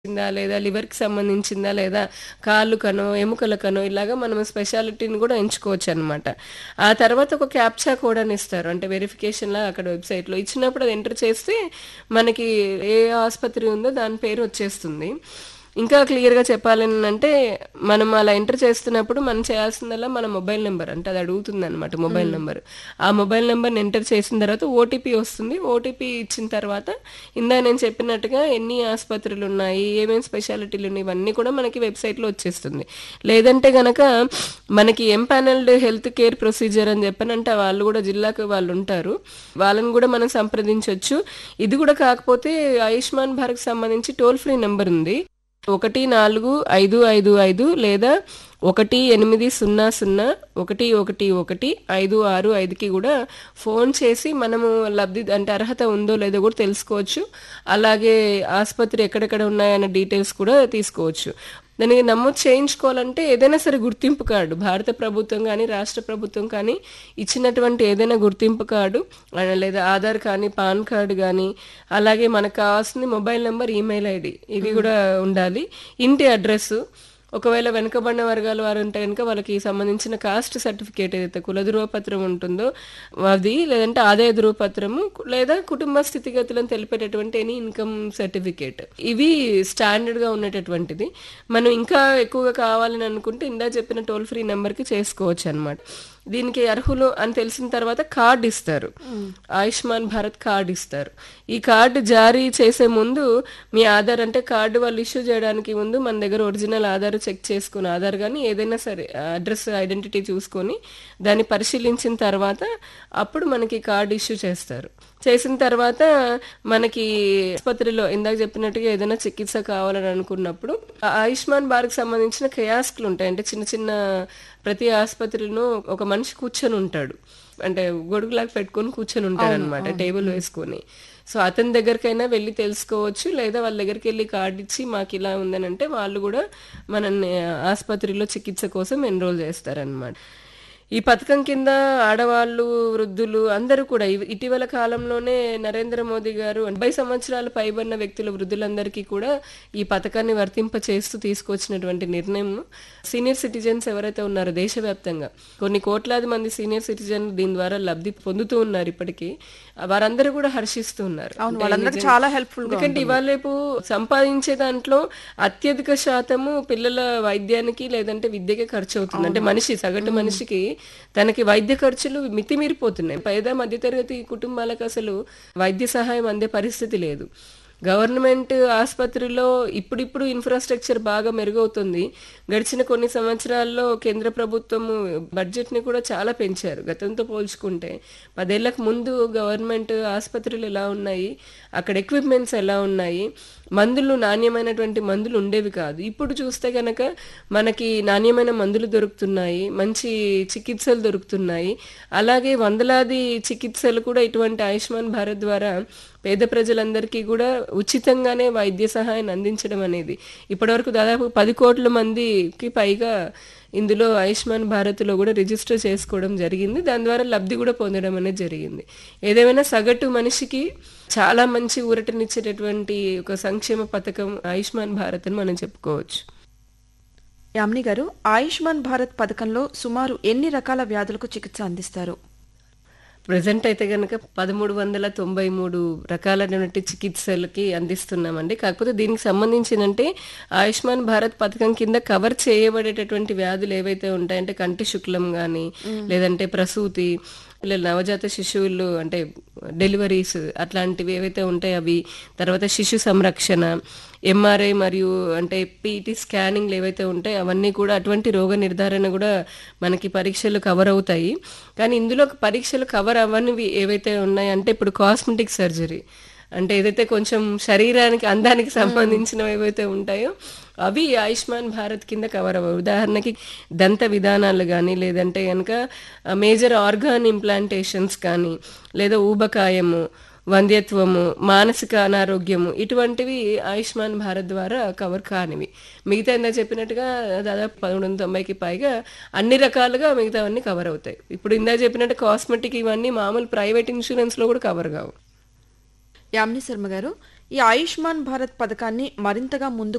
సంబంధించిందా లేదా లివర్కి సంబంధించిందా లేదా కాళ్ళకనో ఎముకలకనో ఇలాగా మనం స్పెషాలిటీని కూడా ఎంచుకోవచ్చు అనమాట ఆ తర్వాత ఒక క్యాప్చా కోడ్ అని ఇస్తారు అంటే వెరిఫికేషన్ లా అక్కడ వెబ్సైట్లో ఇచ్చినప్పుడు అది ఎంటర్ చేస్తే మనకి ఏ ఆసుపత్రి ఉందో దాని పేరు వచ్చేస్తుంది ఇంకా క్లియర్గా చెప్పాలని అంటే మనం అలా ఎంటర్ చేస్తున్నప్పుడు మనం చేయాల్సిందల్లా మన మొబైల్ నెంబర్ అంటే అది అడుగుతుంది అనమాట మొబైల్ నెంబర్ ఆ మొబైల్ నెంబర్ని ఎంటర్ చేసిన తర్వాత ఓటీపీ వస్తుంది ఓటీపీ ఇచ్చిన తర్వాత ఇందా నేను చెప్పినట్టుగా ఎన్ని ఆసుపత్రులు ఉన్నాయి ఏమేమి స్పెషాలిటీలు ఉన్నాయి ఇవన్నీ కూడా మనకి వెబ్సైట్లో వచ్చేస్తుంది లేదంటే గనక మనకి ఎంపానల్డ్ హెల్త్ కేర్ ప్రొసీజర్ అని చెప్పనంటే వాళ్ళు కూడా జిల్లాకు వాళ్ళు ఉంటారు వాళ్ళని కూడా మనం సంప్రదించవచ్చు ఇది కూడా కాకపోతే ఆయుష్మాన్ భారత్ సంబంధించి టోల్ ఫ్రీ నెంబర్ ఉంది ఒకటి నాలుగు ఐదు ఐదు ఐదు లేదా ఒకటి ఎనిమిది సున్నా సున్నా ఒకటి ఒకటి ఒకటి ఐదు ఆరు ఐదుకి కూడా ఫోన్ చేసి మనము లబ్ధి అంటే అర్హత ఉందో లేదో కూడా తెలుసుకోవచ్చు అలాగే ఆసుపత్రి ఎక్కడెక్కడ ఉన్నాయన్న డీటెయిల్స్ కూడా తీసుకోవచ్చు దానికి నమోదు చేయించుకోవాలంటే ఏదైనా సరే గుర్తింపు కార్డు భారత ప్రభుత్వం కానీ రాష్ట్ర ప్రభుత్వం కానీ ఇచ్చినటువంటి ఏదైనా గుర్తింపు కార్డు ఆ, లేదా ఆధార్ కానీ పాన్ కార్డు కానీ అలాగే మనకు కావాల్సింది మొబైల్ నెంబర్ ఈమెయిల్ ఐడి ఇవి కూడా ఉండాలి ఇంటి అడ్రస్ ఒకవేళ వెనుకబడిన వర్గాల వారు ఉంటే కనుక వాళ్ళకి సంబంధించిన కాస్ట్ సర్టిఫికేట్ ఏదైతే కుల ధృవపత్రం ఉంటుందో అది లేదంటే ఆదాయ ధృవపత్రము లేదా కుటుంబ స్థితిగతులను తెలిపేటటువంటి ఎనీ ఇన్కమ్ సర్టిఫికేట్ ఇవి స్టాండర్డ్ గా ఉండేటటువంటిది మనం ఇంకా ఎక్కువగా కావాలని అనుకుంటే ఇందా చెప్పిన టోల్ ఫ్రీ నెంబర్కి చేసుకోవచ్చు అనమాట దీనికి అర్హులు అని తెలిసిన తర్వాత కార్డు ఇస్తారు ఆయుష్మాన్ భారత్ కార్డు ఇస్తారు ఈ కార్డు జారీ చేసే ముందు మీ ఆధార్ అంటే కార్డు వాళ్ళు ఇష్యూ చేయడానికి ముందు మన దగ్గర ఒరిజినల్ ఆధార్ చెక్ చేసుకుని ఆధార్ కానీ ఏదైనా సరే అడ్రస్ ఐడెంటిటీ చూసుకొని దాన్ని పరిశీలించిన తర్వాత అప్పుడు మనకి కార్డు ఇష్యూ చేస్తారు చేసిన తర్వాత మనకి ఆసుపత్రిలో ఇందాక చెప్పినట్టుగా ఏదైనా చికిత్స కావాలని అనుకున్నప్పుడు ఆ ఆయుష్మాన్ భారత్ సంబంధించిన కయాస్కులు ఉంటాయి అంటే చిన్న చిన్న ప్రతి ఆసుపత్రిలో ఒక మనిషి కూర్చొని ఉంటాడు అంటే గొడుగులాగా పెట్టుకొని కూర్చొని ఉంటాడు అనమాట టేబుల్ వేసుకొని సో అతని దగ్గరికైనా వెళ్ళి తెలుసుకోవచ్చు లేదా వాళ్ళ దగ్గరికి వెళ్ళి కార్డు ఇచ్చి మాకు ఇలా ఉందని అంటే వాళ్ళు కూడా మనల్ని ఆసుపత్రిలో చికిత్స కోసం ఎన్రోల్ చేస్తారనమాట ఈ పథకం కింద ఆడవాళ్ళు వృద్ధులు అందరూ కూడా ఇవ- ఇటీవల కాలంలోనే నరేంద్ర మోదీ గారు డెబ్బై సంవత్సరాలు పైబడిన వ్యక్తుల వృద్ధులందరికీ కూడా ఈ పథకాన్ని వర్తింప చేస్తూ తీసుకొచ్చినటువంటి నిర్ణయం సీనియర్ సిటిజన్స్ ఎవరైతే ఉన్నారో దేశవ్యాప్తంగా కొన్ని కోట్లాది మంది సీనియర్ సిటిజన్ దీని ద్వారా లబ్ధి పొందుతూ ఉన్నారు ఇప్పటికీ వారందరూ కూడా హర్షిస్తూ ఉన్నారు అవును, అంటే వాళ్ళందరికీ నిజంగా- చాలా helpful గా ఎందుకంటే ఇవాళ రేపు సంపాదించే దాంట్లో అత్యధిక శాతము పిల్లల వైద్యానికి లేదంటే విద్యకే ఖర్చు అవుతుంది అంటే మనిషి సగటు మనిషికి తనకి వైద్య ఖర్చులు మితిమీరిపోతున్నాయి పేద మధ్యతరగతి కుటుంబాలకు అసలు వైద్య సహాయం అందే పరిస్థితి లేదు గవర్నమెంట్ ఆసుపత్రిలో ఇప్పుడిప్పుడు ఇన్ఫ్రాస్ట్రక్చర్ బాగా మెరుగవుతుంది గడిచిన కొన్ని సంవత్సరాల్లో కేంద్ర ప్రభుత్వము బడ్జెట్ని కూడా చాలా పెంచారు గతంతో పోల్చుకుంటే పదేళ్లకు ముందు గవర్నమెంట్ ఆసుపత్రులు ఎలా ఉన్నాయి అక్కడ ఎక్విప్మెంట్స్ ఎలా ఉన్నాయి మందులు నాణ్యమైనటువంటి మందులు ఉండేవి కాదు ఇప్పుడు చూస్తే కనుక మనకి నాణ్యమైన మందులు దొరుకుతున్నాయి మంచి చికిత్సలు దొరుకుతున్నాయి అలాగే వందలాది చికిత్సలు కూడా ఇటువంటి ఆయుష్మాన్ భారత్ ద్వారా పేద ప్రజలందరికీ కూడా ఉచితంగానే వైద్య సహాయాన్ని అందించడం అనేది ఇప్పటివరకు దాదాపు పది కోట్ల మందికి పైగా ఇందులో ఆయుష్మాన్ భారత్లో కూడా రిజిస్టర్ చేసుకోవడం జరిగింది దాని ద్వారా లబ్ధి కూడా పొందడం అనేది జరిగింది ఏదేమైనా సగటు మనిషికి చాలా మంచి ఊరటనిచ్చేటటువంటి ఒక సంక్షేమ పథకం ఆయుష్మాన్ భారత్ అని మనం చెప్పుకోవచ్చు యామిని గారు ఆయుష్మాన్ భారత్ పథకంలో సుమారు ఎన్ని రకాల వ్యాధులకు చికిత్స అందిస్తారు ప్రజెంట్ అయితే కనుక పదమూడు వందల తొంభై మూడు రకాలైనటువంటి చికిత్సలకి అందిస్తున్నామండి కాకపోతే దీనికి సంబంధించినంటే ఆయుష్మాన్ భారత్ పథకం కింద కవర్ చేయబడేటటువంటి వ్యాధులు ఏవైతే ఉంటాయంటే కంటి శుక్లం కానీ లేదంటే ప్రసూతి లేదా నవజాత శిశువులు అంటే డెలివరీస్ అట్లాంటివి ఏవైతే ఉంటాయో అవి తర్వాత శిశు సంరక్షణ ఎంఆర్ఐ మరియు అంటే పీటీ స్కానింగ్లు ఏవైతే ఉంటాయో అవన్నీ కూడా అటువంటి రోగ నిర్ధారణ కూడా మనకి పరీక్షలు కవర్ అవుతాయి కానీ ఇందులో పరీక్షలు కవర్ అవ్వనివి ఏవైతే ఉన్నాయో అంటే ఇప్పుడు కాస్మెటిక్ సర్జరీ అంటే ఏదైతే కొంచెం శరీరానికి అందానికి సంబంధించినవి ఏవైతే ఉంటాయో అవి ఆయుష్మాన్ భారత్ కింద కవర్ అవ్వవు ఉదాహరణకి దంత విధానాలు కానీ లేదంటే కనుక మేజర్ ఆర్గాన్ ఇంప్లాంటేషన్స్ కానీ లేదా ఊబకాయము వంధ్యత్వము మానసిక అనారోగ్యము ఇటువంటివి ఆయుష్మాన్ భారత్ ద్వారా కవర్ కానివి మిగతా ఇందా చెప్పినట్టుగా దాదాపు పదమూడు వందల తొంభైకి పైగా అన్ని రకాలుగా మిగతావన్నీ కవర్ అవుతాయి ఇప్పుడు ఇందా చెప్పినట్టు కాస్మెటిక్ ఇవన్నీ మామూలు ప్రైవేట్ ఇన్సూరెన్స్లో కూడా కవర్ కావు యామిని శర్మ గారు ఈ ఆయుష్మాన్ భారత్ పథకాన్ని మరింతగా ముందుకు